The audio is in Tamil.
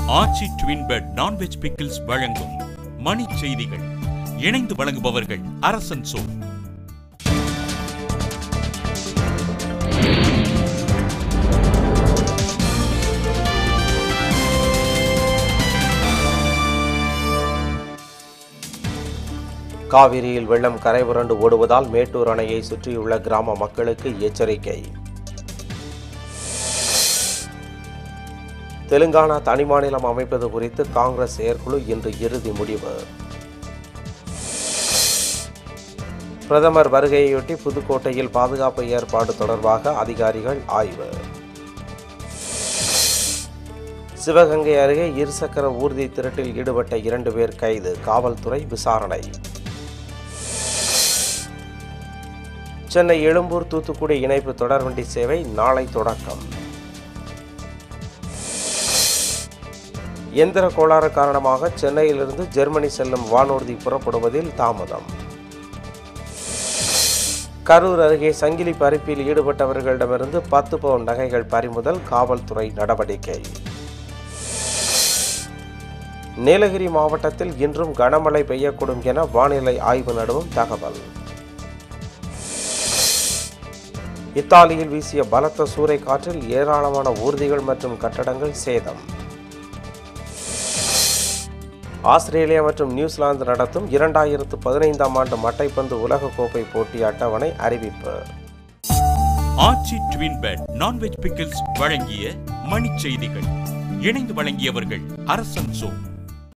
ஆச்சி ட்வின் பெட் நான்வெஜ் பிக்கிள்ஸ் வழங்கும் மணி செய்திகள் இணைந்து வழங்குபவர்கள் அரசன் சோ காவிரியில் வெள்ளம் கரை புரண்டு ஓடுவதால் மேட்டூர் அணையை சுற்றியுள்ள கிராம மக்களுக்கு எச்சரிக்கை தெலுங்கானா தனிமாநிலம் அமைப்பது குறித்து காங்கிரஸ் செயற்குழு இன்று இறுதி முடிவு பிரதமர் வருகையொட்டி புதுக்கோட்டையில் பாதுகாப்பு ஏற்பாடு தொடர்பாக அதிகாரிகள் ஆய்வு சிவகங்கை அருகே இருசக்கர ஊர்தி திருட்டில் ஈடுபட்ட இரண்டு பேர் கைது காவல்துறை விசாரணை சென்னை எழும்பூர் தூத்துக்குடி இணைப்பு தொடர்வண்டி சேவை நாளை தொடக்கம் எந்திர கோளாறு காரணமாக சென்னையிலிருந்து ஜெர்மனி செல்லும் வானூர்தி புறப்படுவதில் தாமதம் கரூர் அருகே சங்கிலி பறிப்பில் ஈடுபட்டவர்களிடமிருந்து பத்து பவுன் நகைகள் பறிமுதல் காவல்துறை நடவடிக்கை நீலகிரி மாவட்டத்தில் இன்றும் கனமழை பெய்யக்கூடும் என வானிலை ஆய்வு நடுவும் தகவல் இத்தாலியில் வீசிய பலத்த சூறை காற்றில் ஏராளமான ஊர்திகள் மற்றும் கட்டடங்கள் சேதம் ஆஸ்திரேலியா மற்றும் நியூசிலாந்து நடத்தும் இரண்டாயிரத்து பதினைந்தாம் ஆண்டு மட்டைப்பந்து உலகக்கோப்பை போட்டி அட்டவணை அறிவிப்பு Aachi twin pet non veg pickles வழங்கிய மணி செய்திகள் இணைந்து வழங்கியவர்கள் அரசன் சோ